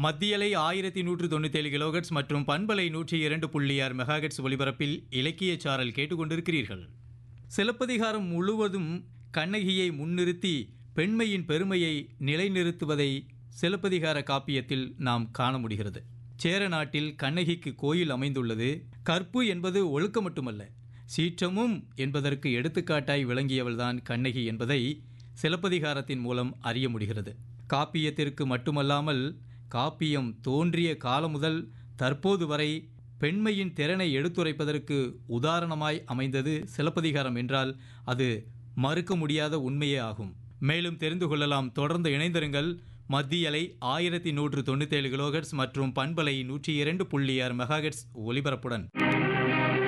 மத்தியலை ஆயிரத்தி நூற்று தொண்ணூத்தேழு கிலோகட்ஸ் மற்றும் பண்பலை நூற்றி இரண்டு புள்ளி ஆறு மெகாகட்ஸ் ஒலிபரப்பில் இலக்கிய சாரல் கேட்டுக்கொண்டிருக்கிறீர்கள் சிலப்பதிகாரம் முழுவதும் கண்ணகியை முன்னிறுத்தி பெண்மையின் பெருமையை நிலைநிறுத்துவதை சிலப்பதிகார காப்பியத்தில் நாம் காண முடிகிறது சேர நாட்டில் கண்ணகிக்கு கோயில் அமைந்துள்ளது கற்பு என்பது ஒழுக்கம் மட்டுமல்ல சீற்றமும் என்பதற்கு எடுத்துக்காட்டாய் விளங்கியவள்தான் கண்ணகி என்பதை சிலப்பதிகாரத்தின் மூலம் அறிய முடிகிறது காப்பியத்திற்கு மட்டுமல்லாமல் காப்பியம் தோன்றிய காலம் முதல் தற்போது வரை பெண்மையின் திறனை எடுத்துரைப்பதற்கு உதாரணமாய் அமைந்தது சிலப்பதிகாரம் என்றால் அது மறுக்க முடியாத உண்மையே ஆகும் மேலும் தெரிந்து கொள்ளலாம் தொடர்ந்து இணைந்திருங்கள் மத்தியலை ஆயிரத்தி நூற்று தொண்ணூத்தேழு கிலோகட்ஸ் மற்றும் பண்பலை நூற்றி இரண்டு புள்ளி ஆறு மெகாகட்ஸ் ஒலிபரப்புடன்